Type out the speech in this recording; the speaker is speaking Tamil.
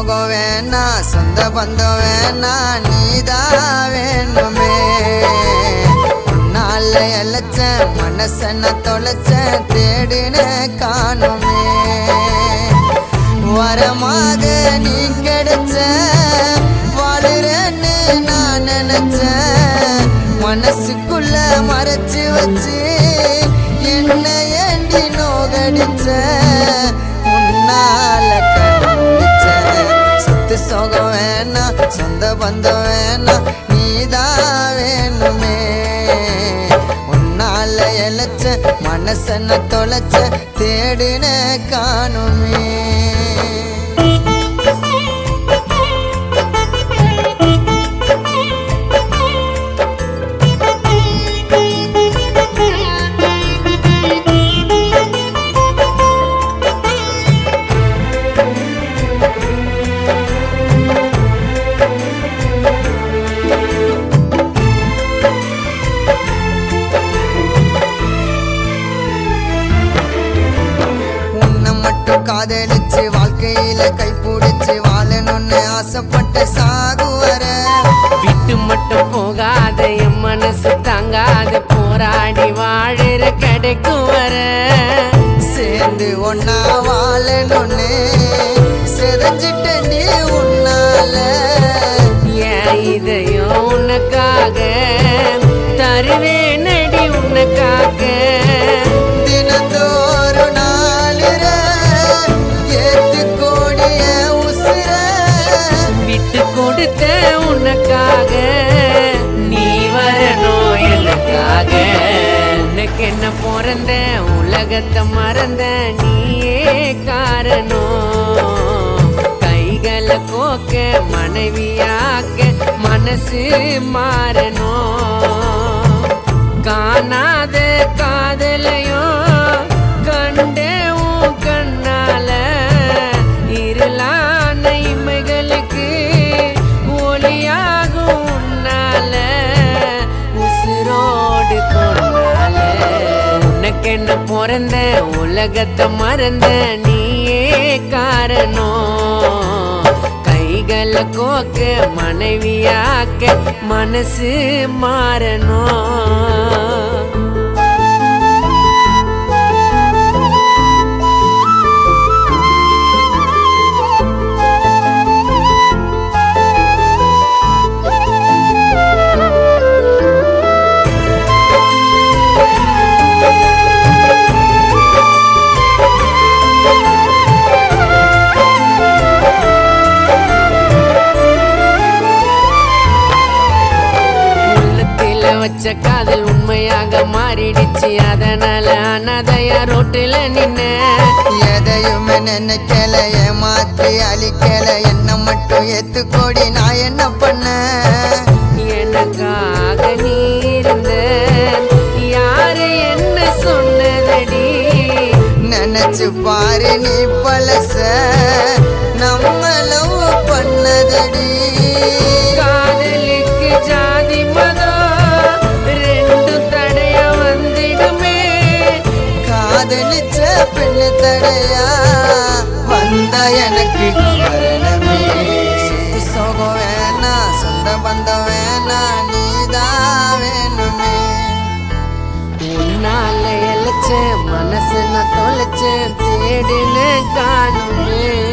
சோகம் வேணா சொந்த பந்தம் வேணா நீதான் வேணுமே உன்னால எழைச்சேன் மனச நான் தொலைச்சேன் தேடின காணுமே வரமாக நீ கிடைச்ச வாழுறேன்னு நான் நினைச்சேன் மனசுக்குள்ள மறைச்சு வச்சு என்ன ஏண்டி நோகடிச்ச உன்னால கண்டுபிடிச்ச சொத்து சோகம் வேணாம் சொந்த பந்தம் வேணாம் நீதான் வேணுமே உன்னால எழைச்ச மனச நான் தொலைச்ச தேடின காணுமே உன்னை மட்டும் காதலிச்சு வாழ்க்கையில கைப்பிடிச்சு வாழணும்னு ஆசைப்பட்ட சாகுவர விட்டு மட்டும் போகாத என் மனசு தாங்காத போராடி வாழுற கிடைக்கும் வர சேர்ந்து ஒன்னா வாழணும்னு செதஞ்சிட்ட நீ உன்னால என் இதயம் உனக்காக தருவேன் நடி உனக்காக தினந்தோறும் நாளுற ஏத்து கோடிய உசுர விட்டு கொடுத்த உனக்காக நீ வரணும் எனக்காக உனக்கு என்ன பிறந்த உலகத்தை மறந்த நீயே காரணம் கைகளை கோக்க மனைவியாக்க மனசு மாறணும் காணாத காதலையும் கண்டே உன் கண்ணால இருளான இமைகளுக்கு ஒளியாகும் உன்னால உசுரோடு கொண்டால உனக்கு என்ன பிறந்த உலகத்தை மறந்த நீயே காரணம் கைகளை கோக்க மனைவியாக்க மனசு மாறணும் உள்ளத்தில வச்ச காதல் உண்மையாக மாறிடுச்சு அதனால அனாதையா ரோட்டுல நின்ன எதையுமே நினைக்கல ஏமாத்தி அழிக்கல என்ன மட்டும் ஏத்துக்கோடி நான் என்ன பண்ண எனக்காக நீ இருந்த யாரு என்ன சொன்னதடி நினைச்சு பாரு நீ பழச நம்ம லவ் பண்ணதடி காதலுக்கு ஜாதி மதம் ரெண்டும் தடைய வந்திடுமே காதலிச்ச பெண்ணு தடையா வந்த எனக்கு மரணமே சுத்தி சோகம் வேணா சொந்த பந்தம் வேணா நீதான் வேணுமே உன்னால எழைச்ச மனசு நான் தொலைச்ச தேடின காணுமே